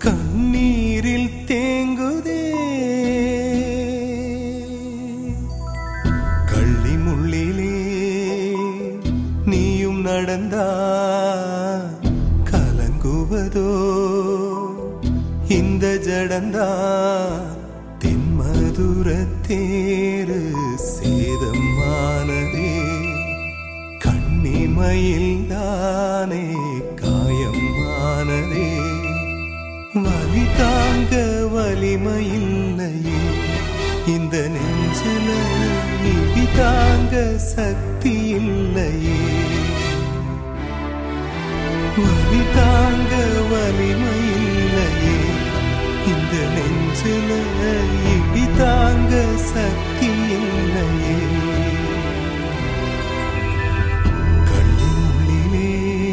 கண்ணீரில் தேங்குதே கள்ளி முள்ளிலே நீயும் நடந்தா கலங்குவதோ இந்த ஜடந்தா தென்மதுர தேரு சேதமானதே கண்ணிமையில் தானே காயமானதே வலி தாங்க வலிமையில்லையே இந்த நெஞ்சில இடி தாங்க சக்தி இல்லையே வலி தாங்க வலிமையில்லையே இந்த நெஞ்சில இடி தாங்க சக்தி இல்லையே கண்ணுள்ளிலே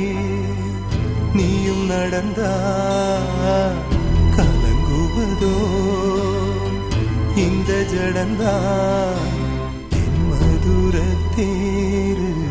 நீயும் நடந்தா கலங்குவதோ இந்த ஜடந்தா என் மதுர தேரு